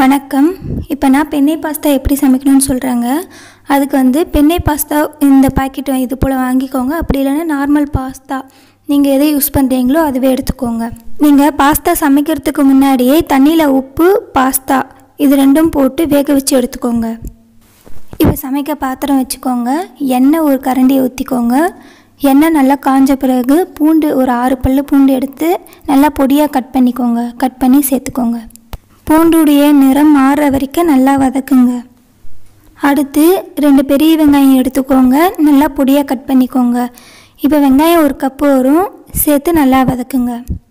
வணக்கம் இப்போ நான் பெண்ணை பாஸ்தா எப்படி சமைக்கணும்னு சொல்கிறாங்க அதுக்கு வந்து பெண்ணை பாஸ்தா இந்த பாக்கெட் இது போல் வாங்கிக்கோங்க அப்படி இல்லைன்னா நார்மல் பாஸ்தா நீங்கள் எதை யூஸ் பண்ணுறீங்களோ அதுவே எடுத்துக்கோங்க நீங்கள் பாஸ்தா சமைக்கிறதுக்கு முன்னாடியே தண்ணியில் உப்பு பாஸ்தா இது ரெண்டும் போட்டு வேக வச்சு எடுத்துக்கோங்க இப்போ சமைக்க பாத்திரம் வச்சுக்கோங்க எண்ணெய் ஒரு கரண்டி ஊற்றிக்கோங்க எண்ணெய் நல்லா காஞ்ச பிறகு பூண்டு ஒரு ஆறு பல்லு பூண்டு எடுத்து நல்லா பொடியாக கட் பண்ணிக்கோங்க கட் பண்ணி சேர்த்துக்கோங்க பூண்டுடைய நிறம் மாறுற வரைக்கும் நல்லா வதக்குங்க அடுத்து ரெண்டு பெரிய வெங்காயம் எடுத்துக்கோங்க நல்லா பொடியாக கட் பண்ணிக்கோங்க இப்போ வெங்காயம் ஒரு கப்பு வரும் சேர்த்து நல்லா வதக்குங்க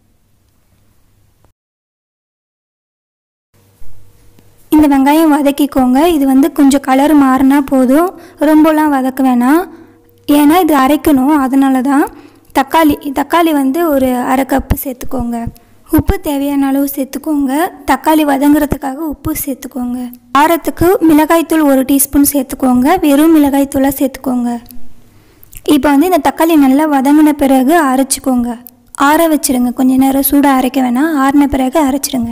இந்த வெங்காயம் வதக்கிக்கோங்க இது வந்து கொஞ்சம் கலர் மாறினா போதும் ரொம்பலாம் வதக்க வேணாம் ஏன்னா இது அரைக்கணும் அதனால தான் தக்காளி தக்காளி வந்து ஒரு அரை கப்பு சேர்த்துக்கோங்க உப்பு தேவையான அளவு சேர்த்துக்கோங்க தக்காளி வதங்குறதுக்காக உப்பு சேர்த்துக்கோங்க காரத்துக்கு மிளகாய்த்தூள் ஒரு டீஸ்பூன் சேர்த்துக்கோங்க வெறும் மிளகாய்த்தூளாக சேர்த்துக்கோங்க இப்போ வந்து இந்த தக்காளி நல்லா வதங்கின பிறகு அரைச்சிக்கோங்க ஆற வச்சிடுங்க கொஞ்ச நேரம் சூடாக அரைக்க வேணாம் ஆறின பிறகு அரைச்சிடுங்க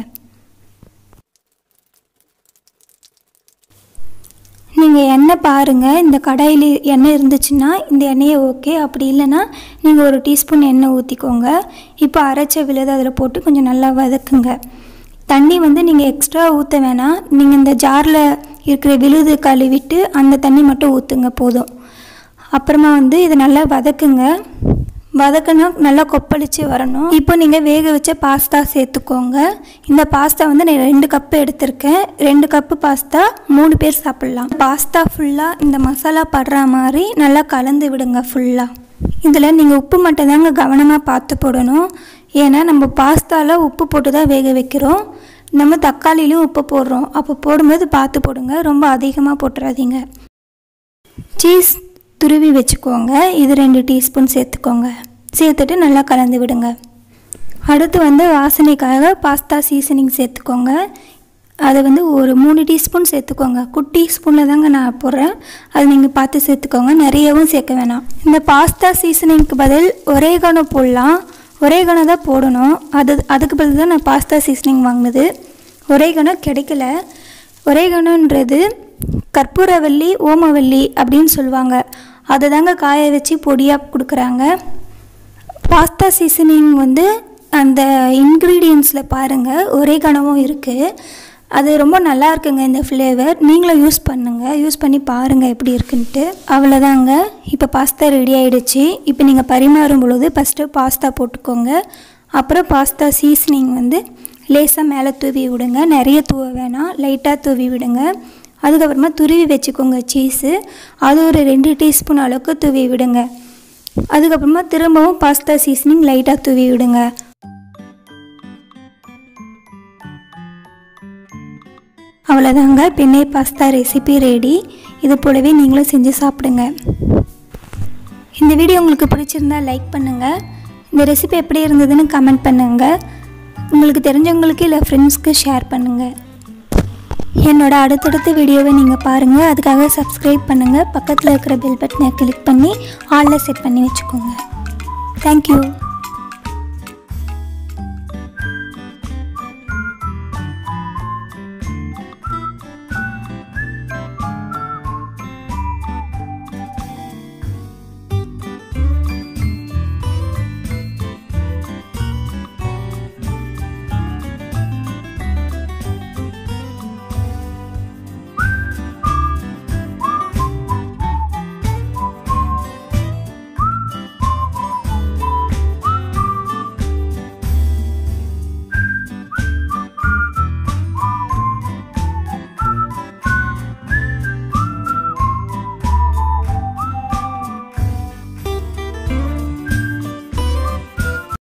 நீங்கள் எண்ணெய் பாருங்கள் இந்த கடாயில் எண்ணெய் இருந்துச்சுன்னா இந்த எண்ணெயை ஓகே அப்படி இல்லைன்னா நீங்கள் ஒரு டீஸ்பூன் எண்ணெய் ஊற்றிக்கோங்க இப்போ அரைச்ச விழுது அதில் போட்டு கொஞ்சம் நல்லா வதக்குங்க தண்ணி வந்து நீங்கள் எக்ஸ்ட்ரா ஊற்ற வேணாம் நீங்கள் இந்த ஜாரில் இருக்கிற விழுது கழுவிட்டு அந்த தண்ணி மட்டும் ஊற்றுங்க போதும் அப்புறமா வந்து இதை நல்லா வதக்குங்க வதக்குனா நல்லா கொப்பளிச்சு வரணும் இப்போ நீங்கள் வேக வச்ச பாஸ்தா சேர்த்துக்கோங்க இந்த பாஸ்தா வந்து நான் ரெண்டு கப்பு எடுத்திருக்கேன் ரெண்டு கப்பு பாஸ்தா மூணு பேர் சாப்பிட்லாம் பாஸ்தா ஃபுல்லாக இந்த மசாலா படுற மாதிரி நல்லா கலந்து விடுங்க ஃபுல்லாக இதில் நீங்கள் உப்பு மட்டும் தாங்க கவனமாக பார்த்து போடணும் ஏன்னா நம்ம பாஸ்தாவில் உப்பு போட்டு தான் வேக வைக்கிறோம் நம்ம தக்காளிலையும் உப்பு போடுறோம் அப்போ போடும்போது பார்த்து போடுங்க ரொம்ப அதிகமாக போட்டுறாதீங்க சீஸ் துருவி வச்சுக்கோங்க இது ரெண்டு டீஸ்பூன் சேர்த்துக்கோங்க சேர்த்துட்டு நல்லா கலந்து விடுங்க அடுத்து வந்து வாசனைக்காக பாஸ்தா சீசனிங் சேர்த்துக்கோங்க அதை வந்து ஒரு மூணு டீஸ்பூன் சேர்த்துக்கோங்க குட்டி ஸ்பூனில் தாங்க நான் போடுறேன் அது நீங்கள் பார்த்து சேர்த்துக்கோங்க நிறையவும் சேர்க்க வேணாம் இந்த பாஸ்தா சீசனிங்க்கு பதில் ஒரேகனோ போடலாம் ஒரேகனோ தான் போடணும் அது அதுக்கு பதில் தான் நான் பாஸ்தா சீசனிங் வாங்கினது ஒரேகனோ கிடைக்கல ஒரேகனோன்றது கற்பூரவல்லி ஓமவல்லி அப்படின்னு சொல்லுவாங்க அதை தாங்க காய வச்சு பொடியாக கொடுக்குறாங்க பாஸ்தா சீசனிங் வந்து அந்த இன்க்ரீடியன்ஸில் பாருங்கள் ஒரே கனவும் இருக்குது அது ரொம்ப நல்லா இருக்குங்க இந்த ஃப்ளேவர் நீங்களும் யூஸ் பண்ணுங்கள் யூஸ் பண்ணி பாருங்கள் எப்படி இருக்குன்ட்டு அவ்வளோதாங்க இப்போ பாஸ்தா ரெடி ஆகிடுச்சு இப்போ நீங்கள் பரிமாறும் பொழுது ஃபஸ்ட்டு பாஸ்தா போட்டுக்கோங்க அப்புறம் பாஸ்தா சீசனிங் வந்து லேசாக மேலே தூவி விடுங்க நிறைய தூவ வேணாம் லைட்டாக தூவி விடுங்க அதுக்கப்புறமா துருவி வச்சுக்கோங்க சீஸு அது ஒரு ரெண்டு டீஸ்பூன் அளவுக்கு தூவி விடுங்க அதுக்கப்புறமா திரும்பவும் பாஸ்தா சீசனிங் லைட்டாக தூவி விடுங்க அவ்வளோதாங்க பெண்ணை பாஸ்தா ரெசிபி ரெடி இது போலவே நீங்களும் செஞ்சு சாப்பிடுங்க இந்த வீடியோ உங்களுக்கு பிடிச்சிருந்தா லைக் பண்ணுங்கள் இந்த ரெசிபி எப்படி இருந்ததுன்னு கமெண்ட் பண்ணுங்கள் உங்களுக்கு தெரிஞ்சவங்களுக்கு இல்லை ஃப்ரெண்ட்ஸ்க்கு ஷேர் பண்ணுங்கள் என்னோட அடுத்தடுத்த வீடியோவை நீங்கள் பாருங்கள் அதுக்காக சப்ஸ்கிரைப் பண்ணுங்கள் பக்கத்தில் இருக்கிற பெல் பட்டனை கிளிக் பண்ணி ஆலில் செட் பண்ணி வச்சுக்கோங்க தேங்க்யூ